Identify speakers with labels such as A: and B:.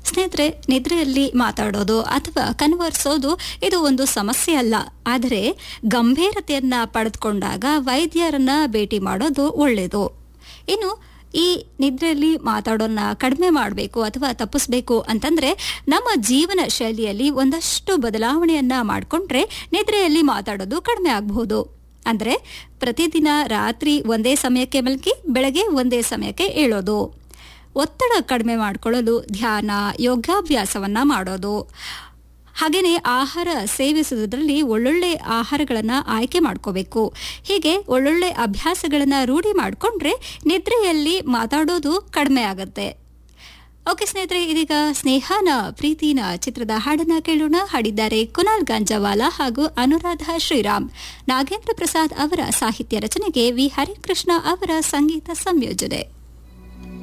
A: ಸ್ನೇಹಿತರೆ ನಿದ್ರೆಯಲ್ಲಿ ಮಾತಾಡೋದು ಅಥವಾ ಕನ್ವರ್ಸೋದು ಇದು ಒಂದು ಸಮಸ್ಯೆ ಅಲ್ಲ ಆದರೆ ಗಂಭೀರತೆಯನ್ನ ಪಡೆದುಕೊಂಡಾಗ ವೈದ್ಯರನ್ನ ಭೇಟಿ ಮಾಡೋದು ಒಳ್ಳೆಯದು ಇನ್ನು ಈ ನಿದ್ರೆಯಲ್ಲಿ ಮಾತಾಡೋನ್ನ ಕಡಿಮೆ ಮಾಡಬೇಕು ಅಥವಾ ತಪ್ಪಿಸ್ಬೇಕು ಅಂತಂದ್ರೆ ನಮ್ಮ ಜೀವನ ಶೈಲಿಯಲ್ಲಿ ಒಂದಷ್ಟು ಬದಲಾವಣೆಯನ್ನ ಮಾಡಿಕೊಂಡ್ರೆ ನಿದ್ರೆಯಲ್ಲಿ ಮಾತಾಡೋದು ಕಡಿಮೆ ಆಗಬಹುದು ಅಂದ್ರೆ ಪ್ರತಿದಿನ ರಾತ್ರಿ ಒಂದೇ ಸಮಯಕ್ಕೆ ಮಲಗಿ ಬೆಳಗ್ಗೆ ಒಂದೇ ಸಮಯಕ್ಕೆ ಏಳೋದು ಒತ್ತಡ ಕಡಿಮೆ ಮಾಡಿಕೊಳ್ಳಲು ಧ್ಯಾನ ಯೋಗಾಭ್ಯಾಸವನ್ನ ಮಾಡೋದು ಹಾಗೆಯೇ ಆಹಾರ ಸೇವಿಸುವುದರಲ್ಲಿ ಒಳ್ಳೊಳ್ಳೆ ಆಹಾರಗಳನ್ನು ಆಯ್ಕೆ ಮಾಡ್ಕೋಬೇಕು ಹೀಗೆ ಒಳ್ಳೊಳ್ಳೆ ಅಭ್ಯಾಸಗಳನ್ನು ರೂಢಿ ಮಾಡಿಕೊಂಡ್ರೆ ನಿದ್ರೆಯಲ್ಲಿ ಮಾತಾಡೋದು ಕಡಿಮೆ ಆಗುತ್ತೆ ಓಕೆ ಸ್ನೇಹಿತರೆ ಇದೀಗ ಸ್ನೇಹನ ಪ್ರೀತಿನ ಚಿತ್ರದ ಹಾಡನ್ನ ಕೇಳೋಣ ಹಾಡಿದ್ದಾರೆ ಕುನಾಲ್ ಗಾಂಜವಾಲ ಹಾಗೂ ಅನುರಾಧ ಶ್ರೀರಾಮ್ ನಾಗೇಂದ್ರ ಪ್ರಸಾದ್ ಅವರ ಸಾಹಿತ್ಯ ರಚನೆಗೆ ವಿ ಹರಿಕೃಷ್ಣ ಅವರ ಸಂಗೀತ ಸಂಯೋಜನೆ